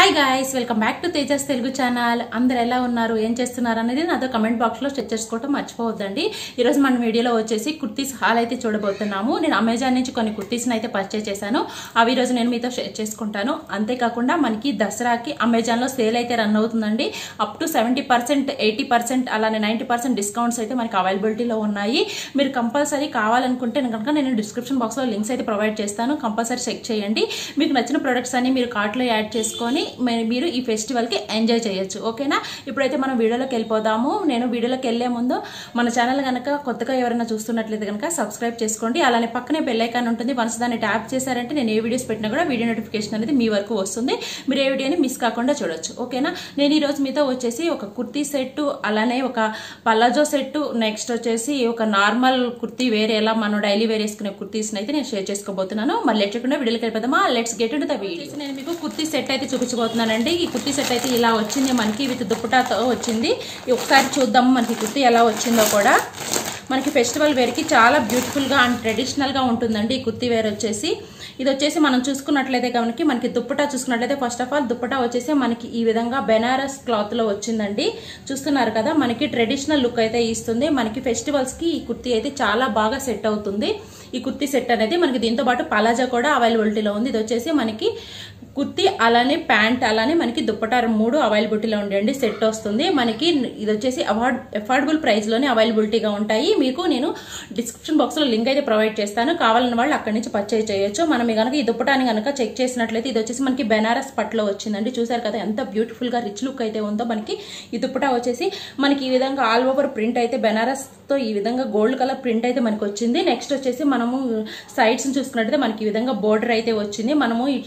hi guys welcome back to Tejas Telugu channel అందరు ఎలా ఉన్నారు ఏం చేస్తున్నారు అనేది నాతో కమెంట్ బాక్స్ లో చెక్ చేసుకోవటం మర్చిపోవద్దండి ఈ రోజు మన వీడియోలో వచ్చేసి కుర్తీస్ హాల్ అయితే చూడబోతున్నాము నేను అమెజాన్ నుంచి కొన్ని కుర్తీస్ అయితే పర్చేస్ చేశాను అవి ఈ రోజు నేను మీతో షేర్ చేసుకుంటాను అంతేకాకుండా మనకి దసరాకి అమెజాన్ లో సేల్ అయితే రన్ అవుతుందండి up to seventy percent eighty percent అలానే నైంటీ పర్సెంట్ డిస్కౌంట్స్ అయితే మనకి అవైలబిలిటీలో ఉన్నాయి మీరు కంపల్సరీ కావాలనుకుంటే కనుక నేను డిస్క్రిప్షన్ బాక్స్ లో లింక్స్ అయితే ప్రొవైడ్ చేస్తాను కంపల్సరీ చెక్ చేయండి మీకు నచ్చిన ప్రొడక్ట్స్ అన్ని మీరు కార్ట్లో యాడ్ చేసుకొని మే- మీరు ఈ ఫెస్టివల్కి ఎంజాయ్ చేయొచ్చు ఓకేనా ఇప్పుడైతే మనం వీడియోలోకి వెళ్ళిపోదాము నేను వీడియోలోకి వెళ్ళే ముందు మన ఛానల్ కనుక కొత్తగా ఎవరైనా చూస్తున్నట్లయితే కనుక సబ్స్క్రైబ్ చేసుకోండి అలానే పక్కనే బెల్ ఐకాన్ ఉంటుంది వన్స్ దాన్ని ట్యాప్ చేశారంటే నేను ఏ వీడియోస్ పెట్టినా కూడా వీడియో నోటిఫికేషన్ అనేది మీ వరకు వస్తుంది మీరు ఏ వీడియోని మిస్ కాకుండా చూడొచ్చు ఓకేనా నేను ఈ రోజు మీతో వచ్చేసి ఒక కుర్తీ సెట్ అలానే ఒక పలాజో సెట్ నెక్స్ట్ వచ్చేసి ఒక నార్మల్ కుర్తీ వేరే ఎలా మనం డైలీ వేర్ వేసుకునే కుర్తీస్ అయితే నేను షేర్ చేసుకోబోతున్నాను మళ్ళీ లేచకుండా వీడియోకి వెళ్ళిపోదామా let's get to the video నేను మీకు కుర్తీ సెట్ అయితే చూపించబోతున్నానండి ఈ కుర్తీ సెట్ అయితే ఇలా వచ్చింది మనకి విత్ దుప్పటాతో వచ్చింది ఈ ఒకసారి చూద్దాము మనకి కుర్తీ ఎలా వచ్చిందో కూడా మనకి ఫెస్టివల్ వేర్కి చాలా బ్యూటిఫుల్గా అండ్ ట్రెడిషనల్గా ఉంటుందండి ఈ కుర్తీ వేర్ వచ్చేసి ఇది వచ్చేసి మనం చూసుకున్నట్లయితే కనుక మనకి దుప్పటా చూసుకున్నట్లయితే ఫస్ట్ ఆఫ్ ఆల్ దుప్పటా వచ్చేసి మనకి ఈ విధంగా బెనారస్ క్లాత్ లో వచ్చిందండి చూస్తున్నారు కదా మనకి ట్రెడిషనల్ లుక్ అయితే ఇస్తుంది మనకి ఫెస్టివల్స్ కి ఈ కుర్తీ అయితే చాలా బాగా సెట్ అవుతుంది ఈ కుర్తీ సెట్ అనేది మనకి దీంతో పాటు పలాజా కూడా అవైలబిలిటీలో ఉంది ఇది వచ్చేసి మనకి కుర్తీ అలానే ప్యాంట్ అలానే మనకి దుప్పటా మూడు అవైలబిలిటీలో ఉండండి సెట్ వస్తుంది మనకి ఇది వచ్చేసి అవార్డ్ అఫోర్డబుల్ ప్రైస్ లోనే అవైలబిలిటీగా ఉంటాయి మీకు నేను డిస్క్రిప్షన్ బాక్స్ లో లింక్ అయితే ప్రొవైడ్ చేస్తాను కావాలని వాళ్ళు అక్కడి నుంచి పర్చేజ్ చేయొచ్చు మనం కనుక ఈ దుప్పటాని కనుక చెక్ చేసినట్లయితే ఇది వచ్చేసి మనకి బెనారస్ పట్లో వచ్చిందండి చూసారు కదా ఎంత బ్యూటిఫుల్ గా రిచ్ లుక్ అయితే ఉందో మనకి ఈ దుప్పటా వచ్చేసి మనకి ఈ విధంగా ఆల్ ఓవర్ ప్రింట్ అయితే బెనారస్ తో ఈ విధంగా గోల్డ్ కలర్ ప్రింట్ అయితే మనకి వచ్చింది నెక్స్ట్ వచ్చేసి మనము సైడ్స్ చూసుకున్నట్లయితే మనకి ఈ విధంగా బోర్డర్ అయితే వచ్చింది మనము ఈ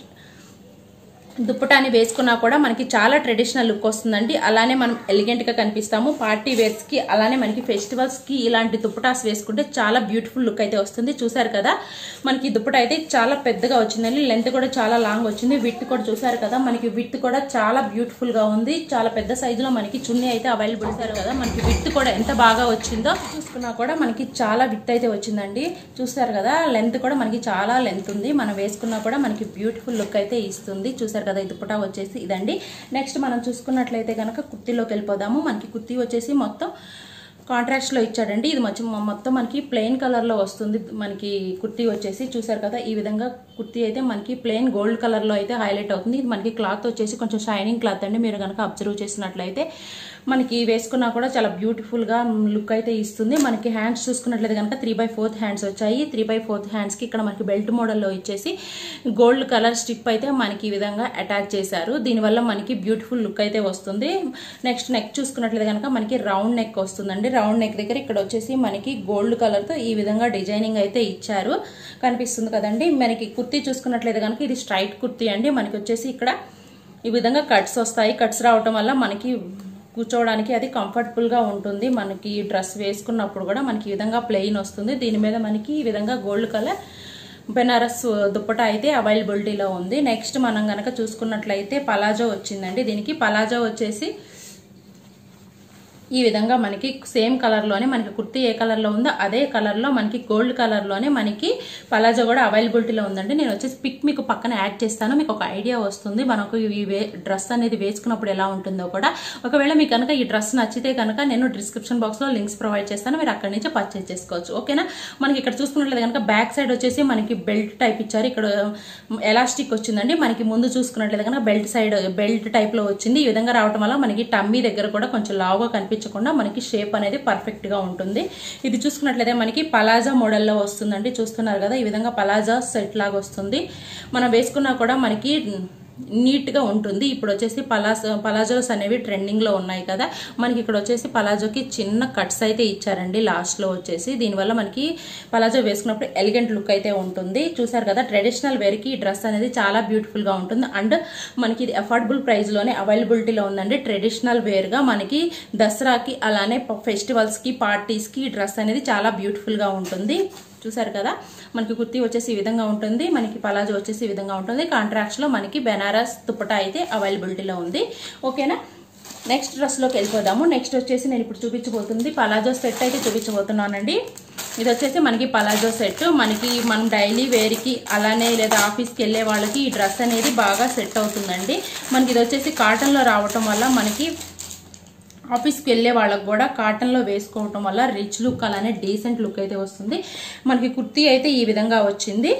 దుప్పటాని వేసుకున్నా కూడా మనకి చాలా ట్రెడిషనల్ లుక్ వస్తుందండి అలానే మనం ఎలిగెంట్ గా కనిపిస్తాము పార్టీ వేర్స్ కి అలానే మనకి ఫెస్టివల్స్ కి ఇలాంటి దుప్పటాస్ వేసుకుంటే చాలా బ్యూటిఫుల్ లుక్ అయితే వస్తుంది చూసారు కదా మనకి ఈ దుప్పట అయితే చాలా పెద్దగా వచ్చిందండి లెంత్ కూడా చాలా లాంగ్ వచ్చింది విత్ కూడా చూసారు కదా మనకి విత్ కూడా చాలా బ్యూటిఫుల్ గా ఉంది చాలా పెద్ద సైజులో మనకి చున్నీ అయితే అవైలబుల్ చేశారు కదా మనకి విత్ కూడా ఎంత బాగా వచ్చిందో చూసుకున్నా కూడా మనకి చాలా విత్ అయితే వచ్చిందండి చూసారు కదా లెంత్ కూడా మనకి చాలా లెంత్ ఉంది మనం వేసుకున్నా కూడా మనకి బ్యూటిఫుల్ లుక్ అయితే ఇస్తుంది చూసారు కదా ఈ దుప్పటా వచ్చేసి ఇదండి నెక్స్ట్ మనం చూసుకున్నట్లయితే కనుక కుర్తీలోకి వెళ్ళిపోదాము మనకి కుర్తీ వచ్చేసి మొత్తం కాంట్రాస్ట్ లో ఇచ్చాడండి ఇది మొత్తం మొత్తం మనకి ప్లెయిన్ కలర్ లో వస్తుంది మనకి కుర్తీ వచ్చేసి చూసారు కదా ఈ విధంగా కుర్తీ అయితే మనకి ప్లెయిన్ గోల్డ్ కలర్ లో అయితే హైలైట్ అవుతుంది ఇది మనకి క్లాత్ వచ్చేసి కొంచెం షైనింగ్ క్లాత్ అండి మీరు కనుక అబ్జర్వ్ చేసినట్లయితే మనకి వేసుకున్నా కూడా చాలా బ్యూటిఫుల్ గా లుక్ అయితే ఇస్తుంది మనకి హ్యాండ్స్ చూసుకున్నట్లయితే కనుక త్రీ బై ఫోర్త్ హ్యాండ్స్ వచ్చాయి త్రీ బై ఫోర్త్ హ్యాండ్స్ కి ఇక్కడ మనకి బెల్ట్ మోడల్లో ఇచ్చేసి గోల్డ్ కలర్ స్టిప్ అయితే మనకి ఈ విధంగా అటాచ్ చేశారు దీనివల్ల మనకి బ్యూటిఫుల్ లుక్ అయితే వస్తుంది నెక్స్ట్ నెక్ చూసుకున్నట్లయితే కనుక మనకి రౌండ్ నెక్ వస్తుందండి రౌండ్ నెక్ దగ్గర ఇక్కడ వచ్చేసి మనకి గోల్డ్ కలర్ తో ఈ విధంగా డిజైనింగ్ అయితే ఇచ్చారు కనిపిస్తుంది కదండి మనకి కుర్తీ చూసుకున్నట్లయితే కనుక ఇది స్ట్రైట్ కుర్తీ అండి మనకి వచ్చేసి ఇక్కడ ఈ విధంగా కట్స్ వస్తాయి కట్స్ రావటం వల్ల మనకి కూర్చోవడానికి అది కంఫర్టబుల్ గా ఉంటుంది మనకి డ్రెస్ వేసుకున్నప్పుడు కూడా మనకి ఈ విధంగా ప్లెయిన్ వస్తుంది దీని మీద మనకి ఈ విధంగా గోల్డ్ కలర్ బెనారస్ దుప్పటా అయితే అవైలబిలిటీలో ఉంది నెక్స్ట్ మనం గనక చూసుకున్నట్లయితే పలాజో వచ్చిందండి దీనికి పలాజో వచ్చేసి ఈ విధంగా మనకి సేమ్ కలర్ లోనే మనకి కుర్తీ ఏ కలర్ లో ఉందో అదే కలర్ లో మనకి గోల్డ్ కలర్ లోనే మనకి పలాజో కూడా అవైలబిలిటీలో ఉందండి నేను వచ్చేసి పిక్ మీకు పక్కన యాడ్ చేస్తాను మీకు ఒక ఐడియా వస్తుంది మనకు ఈ డ్రెస్ అనేది వేసుకున్నప్పుడు ఎలా ఉంటుందో కూడా ఒకవేళ మీకు కనుక ఈ డ్రెస్ నచ్చితే కనుక నేను డిస్క్రిప్షన్ బాక్స్ లో లింక్స్ ప్రొవైడ్ చేస్తాను మీరు అక్కడి నుంచి పర్చేస్ చేసుకోవచ్చు ఓకేనా మనకి ఇక్కడ చూసుకున్నట్లయితే కనుక బ్యాక్ సైడ్ వచ్చేసి మనకి బెల్ట్ టైప్ ఇచ్చారు ఇక్కడ ఎలాస్టిక్ వచ్చిందండి మనకి ముందు చూసుకున్నట్లయితే కనుక బెల్ట్ సైడ్ బెల్ట్ టైప్ లో వచ్చింది ఈ విధంగా రావడం వల్ల మనకి టమ్మీ దగ్గర కూడా కొంచెం లావుగా కనిపించకుండా మనకి షేప్ అనేది పర్ఫెక్ట్ గా ఉంటుంది ఇది చూసుకున్నట్లయితే మనకి పలాజా మోడల్లో వస్తుందండి చూస్తున్నారు కదా ఈ విధంగా పలాజా సెట్ లాగా వస్తుంది మనం వేసుకున్నా కూడా మనకి నీట్ గా ఉంటుంది ఇప్పుడు వచ్చేసి పలాస్ పలాజోస్ అనేవి ట్రెండింగ్ లో ఉన్నాయి కదా మనకి ఇక్కడ వచ్చేసి పలాజోకి చిన్న కట్స్ అయితే ఇచ్చారండి లాస్ట్ లో వచ్చేసి దీనివల్ల మనకి పలాజో వేసుకున్నప్పుడు ఎలిగెంట్ లుక్ అయితే ఉంటుంది చూసారు కదా ట్రెడిషనల్ వేర్ కి ఈ డ్రెస్ అనేది చాలా బ్యూటిఫుల్ గా ఉంటుంది అండ్ మనకి ఇది అఫోర్డబుల్ ప్రైస్ లోనే అవైలబిలిటీలో ఉందండి ట్రెడిషనల్ వేర్ గా మనకి దసరాకి అలానే ఫెస్టివల్స్ కి పార్టీస్ కి ఈ డ్రెస్ అనేది చాలా బ్యూటిఫుల్ గా ఉంటుంది చూసారు కదా మనకి కుర్తీ వచ్చేసి ఈ విధంగా ఉంటుంది మనకి పలాజో వచ్చేసి ఈ విధంగా ఉంటుంది కాంట్రాక్ట్స్ లో మనకి బెనారస్ దుప్పటా అయితే అవైలబిలిటీలో ఉంది ఓకేనా నెక్స్ట్ డ్రెస్ లోకి వెళ్ళిపోదాము నెక్స్ట్ వచ్చేసి నేను ఇప్పుడు చూపించబోతుంది పలాజో సెట్ అయితే చూపించబోతున్నానండి ఇది వచ్చేసి మనకి పలాజో సెట్ మనకి మనం డైలీ వేర్కి అలానే లేదా ఆఫీస్కి వెళ్ళే వాళ్ళకి ఈ డ్రెస్ అనేది బాగా సెట్ అవుతుందండి మనకి ఇది వచ్చేసి కాటన్లో రావటం వల్ల మనకి ఆఫీస్కి వెళ్ళే వాళ్ళకి కూడా కాటన్లో వేసుకోవటం వల్ల రిచ్ లుక్ అలానే డీసెంట్ లుక్ అయితే వస్తుంది మనకి కుర్తీ అయితే ఈ విధంగా వచ్చింది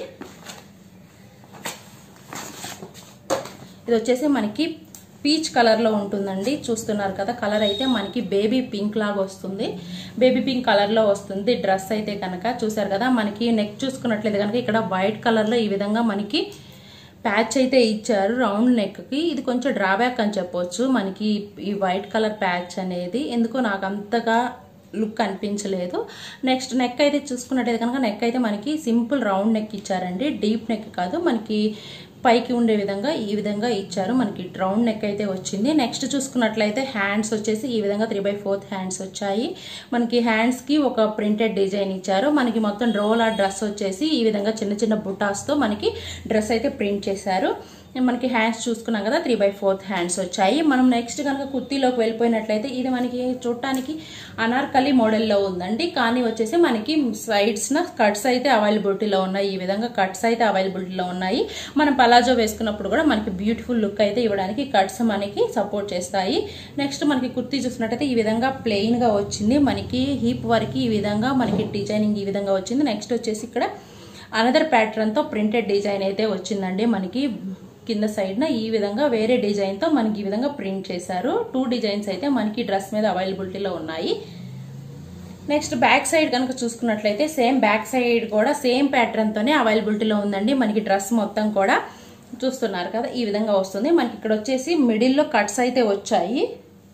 ఇది వచ్చేసి మనకి పీచ్ కలర్లో ఉంటుందండి చూస్తున్నారు కదా కలర్ అయితే మనకి బేబీ పింక్ లాగా వస్తుంది బేబీ పింక్ కలర్లో వస్తుంది డ్రెస్ అయితే కనుక చూసారు కదా మనకి నెక్ చూసుకున్నట్లయితే కనుక ఇక్కడ వైట్ కలర్లో ఈ విధంగా మనకి ప్యాచ్ అయితే ఇచ్చారు రౌండ్ నెక్కి ఇది కొంచెం డ్రాబ్యాక్ అని చెప్పొచ్చు మనకి ఈ వైట్ కలర్ ప్యాచ్ అనేది ఎందుకో నాకు అంతగా లుక్ అనిపించలేదు నెక్స్ట్ నెక్ అయితే చూసుకున్నట్టయితే కనుక నెక్ అయితే మనకి సింపుల్ రౌండ్ నెక్ ఇచ్చారండి డీప్ నెక్ కాదు మనకి పైకి ఉండే విధంగా ఈ విధంగా ఇచ్చారు మనకి రౌండ్ నెక్ అయితే వచ్చింది నెక్స్ట్ చూసుకున్నట్లయితే హ్యాండ్స్ వచ్చేసి ఈ విధంగా త్రీ బై ఫోర్త్ హ్యాండ్స్ వచ్చాయి మనకి హ్యాండ్స్కి ఒక ప్రింటెడ్ డిజైన్ ఇచ్చారు మనకి మొత్తం రోల్ ఆ డ్రెస్ వచ్చేసి ఈ విధంగా చిన్న చిన్న బుటాస్తో మనకి డ్రెస్ అయితే ప్రింట్ చేశారు మనకి హ్యాండ్స్ చూసుకున్నాం కదా త్రీ బై ఫోర్త్ హ్యాండ్స్ వచ్చాయి మనం నెక్స్ట్ కనుక కుర్తీలోకి వెళ్ళిపోయినట్లయితే ఇది మనకి చూడటానికి అనార్కలి మోడల్లో ఉందండి కానీ వచ్చేసి మనకి సైడ్స్న కట్స్ అయితే అవైలబిలిటీలో ఉన్నాయి ఈ విధంగా కట్స్ అయితే అవైలబిలిటీలో ఉన్నాయి మనం పలాజో వేసుకున్నప్పుడు కూడా మనకి బ్యూటిఫుల్ లుక్ అయితే ఇవ్వడానికి కట్స్ మనకి సపోర్ట్ చేస్తాయి నెక్స్ట్ మనకి కుర్తీ చూసినట్టయితే ఈ విధంగా ప్లెయిన్ గా వచ్చింది మనకి హీప్ వరకు ఈ విధంగా మనకి డిజైనింగ్ ఈ విధంగా వచ్చింది నెక్స్ట్ వచ్చేసి ఇక్కడ అనదర్ ప్యాటర్న్ తో ప్రింటెడ్ డిజైన్ అయితే వచ్చిందండి మనకి కింద సైడ్న ఈ విధంగా వేరే డిజైన్తో మనకి ఈ విధంగా ప్రింట్ చేశారు టూ డిజైన్స్ అయితే మనకి డ్రెస్ మీద అవైలబిలిటీలో ఉన్నాయి నెక్స్ట్ బ్యాక్ సైడ్ కనుక చూసుకున్నట్లయితే సేమ్ బ్యాక్ సైడ్ కూడా సేమ్ ప్యాటర్న్తోనే అవైలబిలిటీలో ఉందండి మనకి డ్రెస్ మొత్తం కూడా చూస్తున్నారు కదా ఈ విధంగా వస్తుంది మనకి ఇక్కడ వచ్చేసి మిడిల్లో కట్స్ అయితే వచ్చాయి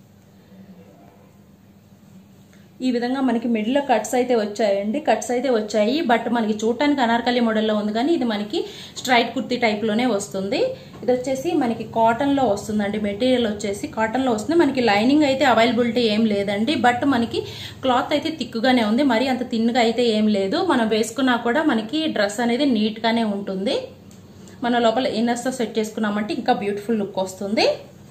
ఈ విధంగా మనకి మిడిల్లో కట్స్ అయితే వచ్చాయండి కట్స్ అయితే వచ్చాయి బట్ మనకి చూడటానికి అనార్కలి మోడల్లో ఉంది కానీ ఇది మనకి స్ట్రైట్ కుర్తీ టైప్లోనే వస్తుంది ఇది వచ్చేసి మనకి కాటన్లో వస్తుందండి మెటీరియల్ వచ్చేసి కాటన్లో వస్తుంది మనకి లైనింగ్ అయితే అవైలబిలిటీ ఏం లేదండి బట్ మనకి క్లాత్ అయితే తిక్కుగానే ఉంది మరి అంత తిన్నుగా అయితే ఏం లేదు మనం వేసుకున్నా కూడా మనకి డ్రెస్ అనేది నీట్గానే ఉంటుంది మన లోపల ఇన్నర్స్తో సెట్ చేసుకున్నామంటే ఇంకా బ్యూటిఫుల్ లుక్ వస్తుంది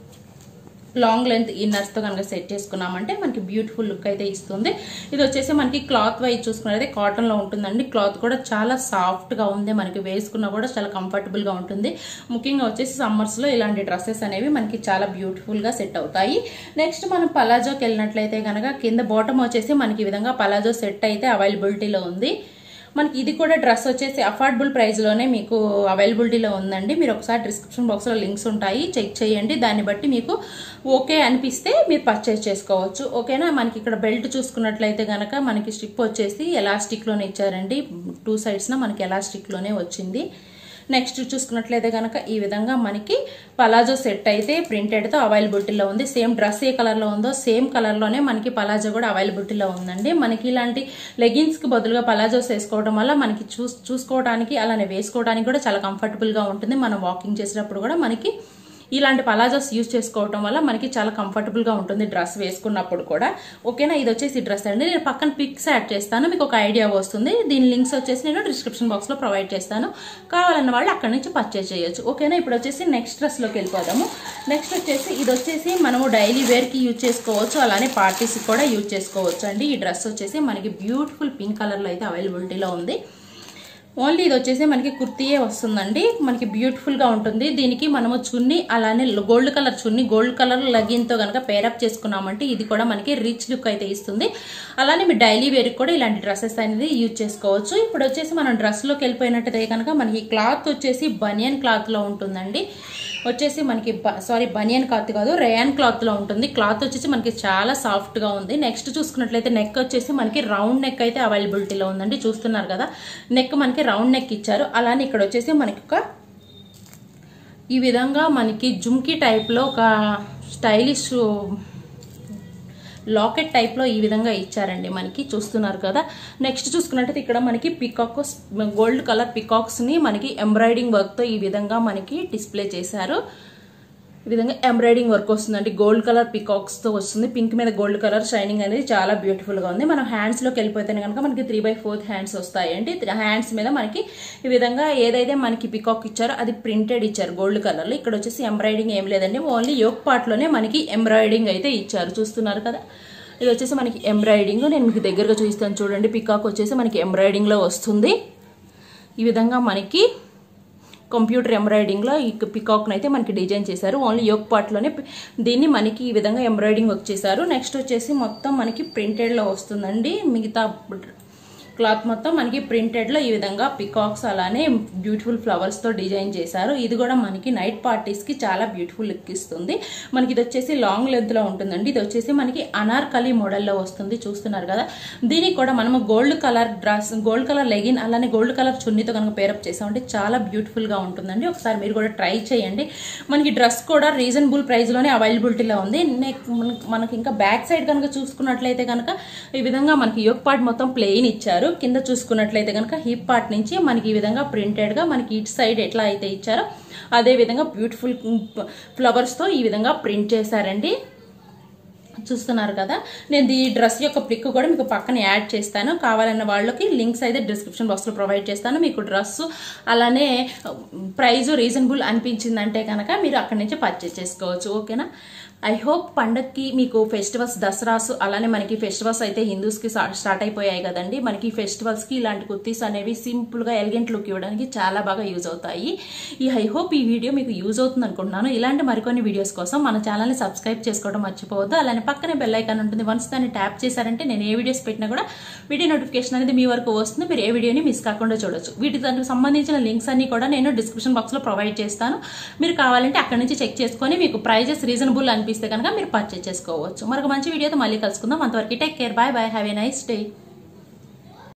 లాంగ్ లెంత్ ఇన్నర్స్తో కనుక సెట్ చేసుకున్నామంటే మనకి బ్యూటిఫుల్ లుక్ అయితే ఇస్తుంది ఇది వచ్చేసి మనకి క్లాత్ వైజ్ చూసుకున్నది కాటన్లో ఉంటుందండి క్లాత్ కూడా చాలా సాఫ్ట్గా ఉంది మనకి వేసుకున్నా కూడా చాలా కంఫర్టబుల్గా ఉంటుంది ముఖ్యంగా వచ్చేసి సమ్మర్స్లో ఇలాంటి డ్రెస్సెస్ అనేవి మనకి చాలా బ్యూటిఫుల్గా సెట్ అవుతాయి నెక్స్ట్ మనం పలాజోకి వెళ్ళినట్లయితే కనుక కింద బాటమ్ వచ్చేసి మనకి ఈ విధంగా పలాజో సెట్ అయితే అవైలబిలిటీలో ఉంది మనకి ఇది కూడా డ్రెస్ వచ్చేసి అఫోర్డబుల్ ప్రైస్లోనే మీకు అవైలబిలిటీలో ఉందండి మీరు ఒకసారి డిస్క్రిప్షన్ బాక్స్లో లింక్స్ ఉంటాయి చెక్ చేయండి దాన్ని బట్టి మీకు ఓకే అనిపిస్తే మీరు పర్చేస్ చేసుకోవచ్చు ఓకేనా మనకి ఇక్కడ బెల్ట్ చూసుకున్నట్లయితే కనుక మనకి స్ట్రిప్ వచ్చేసి ఎలాస్టిక్లోనే ఇచ్చారండి టూ సైడ్స్న మనకి ఎలాస్టిక్లోనే వచ్చింది నెక్స్ట్ చూసుకున్నట్లయితే కనుక ఈ విధంగా మనకి పలాజో సెట్ అయితే ప్రింటెడ్తో అవైలబిలిటీలో ఉంది సేమ్ డ్రెస్ ఏ కలర్లో ఉందో సేమ్ కలర్లోనే మనకి పలాజో కూడా అవైలబిలిటీలో ఉందండి మనకి ఇలాంటి లెగిన్స్కి బదులుగా పలాజోస్ వేసుకోవడం వల్ల మనకి చూస్ చూసుకోవడానికి అలానే వేసుకోవడానికి కూడా చాలా కంఫర్టబుల్గా ఉంటుంది మనం వాకింగ్ చేసేటప్పుడు కూడా మనకి ఇలాంటి పలాజోస్ యూజ్ చేసుకోవటం వల్ల మనకి చాలా కంఫర్టబుల్గా ఉంటుంది డ్రెస్ వేసుకున్నప్పుడు కూడా ఓకేనా ఇది వచ్చేసి డ్రెస్ అండి నేను పక్కన పిక్స్ యాడ్ చేస్తాను మీకు ఒక ఐడియా వస్తుంది దీని లింక్స్ వచ్చేసి నేను డిస్క్రిప్షన్ బాక్స్లో ప్రొవైడ్ చేస్తాను కావాలన్న వాళ్ళు అక్కడి నుంచి పర్చేజ్ చేయొచ్చు ఓకేనా ఇప్పుడు వచ్చేసి నెక్స్ట్ డ్రెస్లోకి వెళ్ళిపోదాము నెక్స్ట్ వచ్చేసి ఇది వచ్చేసి మనము డైలీ వేర్కి యూజ్ చేసుకోవచ్చు అలానే పార్టీస్కి కూడా యూజ్ చేసుకోవచ్చు అండి ఈ డ్రెస్ వచ్చేసి మనకి బ్యూటిఫుల్ పింక్ కలర్లో అయితే అవైలబిలిటీలో ఉంది ఓన్లీ ఇది వచ్చేసి మనకి కుర్తీయే వస్తుందండి మనకి బ్యూటిఫుల్ గా ఉంటుంది దీనికి మనము చున్నీ అలానే gold colour chunni gold colour legging తో కనుక పేరప్ చేసుకున్నామంటే ఇది కూడా మనకి రిచ్ లుక్ అయితే ఇస్తుంది అలానే మీరు డైలీ వేర్ కూడా ఇలాంటి డ్రెస్సెస్ అనేది యూజ్ చేసుకోవచ్చు ఇప్పుడు వచ్చేసి మనం డ్రెస్ లోకి వెళ్ళిపోయినట్టయితే కనుక మనకి క్లాత్ వచ్చేసి బనియన్ క్లాత్ లో ఉంటుందండి వచ్చేసి మనకి సారీ బనియన్ క్లాత్ కాదు రేయాన్ క్లాత్ లో ఉంటుంది క్లాత్ వచ్చేసి మనకి చాలా సాఫ్ట్ గా ఉంది నెక్స్ట్ చూసుకున్నట్లయితే నెక్ వచ్చేసి మనకి రౌండ్ నెక్ అయితే అవైలబిలిటీలో ఉందండి చూస్తున్నారు కదా నెక్ మనకి రౌండ్ నెక్ ఇచ్చారు అలానే ఇక్కడ వచ్చేసి మనకి ఒక ఈ విధంగా మనకి జుమ్కీ టైప్లో ఒక స్టైలిష్ లాకెట్ టైప్లో ఈ విధంగా ఇచ్చారండి మనకి చూస్తున్నారు కదా నెక్స్ట్ చూసుకున్నట్టయితే ఇక్కడ మనకి పికాక్ గోల్డ్ కలర్ పికాక్స్ని మనకి ఎంబ్రాయిడింగ్ వర్క్తో ఈ విధంగా మనకి డిస్ప్లే చేశారు ఈ విధంగా ఎంబ్రాయిడింగ్ వర్క్ వస్తుందండి గోల్డ్ కలర్ పికాక్స్తో వస్తుంది పింక్ మీద గోల్డ్ కలర్ షైనింగ్ అనేది చాలా బ్యూటిఫుల్గా ఉంది మనం హ్యాండ్స్లోకి వెళ్ళిపోతేనే కనుక మనకి త్రీ బై ఫోర్త్ హ్యాండ్స్ వస్తాయండి హ్యాండ్స్ మీద మనకి ఈ విధంగా ఏదైతే మనకి పికాక్ ఇచ్చారో అది ప్రింటెడ్ ఇచ్చారు గోల్డ్ కలర్లో ఇక్కడ వచ్చేసి ఎంబ్రాయిడింగ్ ఏం లేదండి ఓన్లీ యోక్ పార్ట్లోనే మనకి ఎంబ్రాయిడింగ్ అయితే ఇచ్చారు చూస్తున్నారు కదా ఇది వచ్చేసి మనకి ఎంబ్రాయిడింగ్ నేను మీకు దగ్గరగా చూపిస్తాను చూడండి పికాక్ వచ్చేసి మనకి ఎంబ్రాయిడింగ్లో వస్తుంది ఈ విధంగా మనకి కంప్యూటర్ ఎంబ్రాయిడింగ్లో ఈ పికాక్ని అయితే మనకి డిజైన్ చేశారు ఓన్లీ యోగ్ పార్ట్లోనే దీన్ని మనకి ఈ విధంగా ఎంబ్రాయిడింగ్ వచ్చేసారు నెక్స్ట్ వచ్చేసి మొత్తం మనకి ప్రింటెడ్లో వస్తుందండి మిగతా క్లాత్ మొత్తం మనకి ప్రింటెడ్లో ఈ విధంగా పికాక్స్ అలానే బ్యూటిఫుల్ ఫ్లవర్స్తో డిజైన్ చేశారు ఇది కూడా మనకి నైట్ పార్టీస్కి చాలా బ్యూటిఫుల్ లుక్ ఇస్తుంది మనకి ఇది వచ్చేసి లాంగ్ లెంత్లో ఉంటుందండి ఇది వచ్చేసి మనకి అనార్కలి మోడల్లో వస్తుంది చూస్తున్నారు కదా దీనికి కూడా మనము gold colour dress gold colour legging అలానే గోల్డ్ కలర్ చున్నీతో కనుక పేరప్ చేసామంటే చాలా బ్యూటిఫుల్గా ఉంటుందండి ఒకసారి మీరు కూడా ట్రై చేయండి మనకి డ్రెస్ కూడా రీజనబుల్ ప్రైస్లోనే అవైలబిలిటీలో ఉంది నెక్ మనకి ఇంకా బ్యాక్ సైడ్ కనుక చూసుకున్నట్లయితే కనుక ఈ విధంగా మనకి యోగ్ పార్ట్ మొత్తం ప్లెయిన్ ఇచ్చారు కింద చూసుకున్నట్లయితే కనుక హిప్ పార్ట్ నుంచి మనకి ఈ విధంగా ప్రింటెడ్గా మనకి ఇటు సైడ్ ఎట్లా అయితే ఇచ్చారో అదే విధంగా బ్యూటిఫుల్ ఫ్లవర్స్తో ఈ విధంగా ప్రింట్ చేశారండి చూస్తున్నారు కదా నేను ఈ డ్రెస్ యొక్క పిక్ కూడా మీకు పక్కన యాడ్ చేస్తాను కావాలన్న వాళ్ళకి లింక్స్ అయితే డిస్క్రిప్షన్ బాక్స్లో ప్రొవైడ్ చేస్తాను మీకు డ్రెస్ అలానే ప్రైస్ రీజనబుల్ అనిపించిందంటే కనుక మీరు అక్కడి నుంచి పర్చేస్ చేసుకోవచ్చు ఓకేనా ఐ హోప్ పండక్కి మీకు ఫెస్టివల్స్ దసరాస్ అలానే మనకి ఫెస్టివల్స్ అయితే హిందూస్కి స్టార్ట్ అయిపోయాయి కదండి మనకి ఫెస్టివల్స్కి ఇలాంటి కుర్తీస్ అనేవి సింపుల్గా ఎలిగెంట్ లుక్ ఇవ్వడానికి చాలా బాగా యూజ్ అవుతాయి ఈ ఐ హోప్ ఈ వీడియో మీకు యూజ్ అవుతుంది అనుకుంటున్నాను ఇలాంటి మరికొన్ని వీడియోస్ కోసం మన ఛానల్ని సబ్స్క్రైబ్ చేసుకోవడం మర్చిపోవద్దు అలానే పక్కనే బెల్ ఐకాన్ ఉంటుంది వన్స్ దాన్ని ట్యాప్ చేశారంటే నేను ఏ వీడియోస్ పెట్టినా కూడా వీడియో నోటిఫికేషన్ అనేది మీ వరకు వస్తుంది మీరు ఏ వీడియోని మిస్ కాకుండా చూడొచ్చు వీటి దానికి సంబంధించిన లింక్స్ అన్ని కూడా నేను డిస్క్రిప్షన్ బాక్స్లో ప్రొవైడ్ చేస్తాను మీరు కావాలంటే అక్కడ నుంచి చెక్ చేసుకొని మీకు ప్రైజెస్ రీజనబుల్ అనిపిస్తే కనుక మీరు పర్చేస్ చేసుకోవచ్చు మరొక మంచి వీడియోతో మళ్ళీ కలుసుకుందాం అంతవరకు take care bye bye have a nice day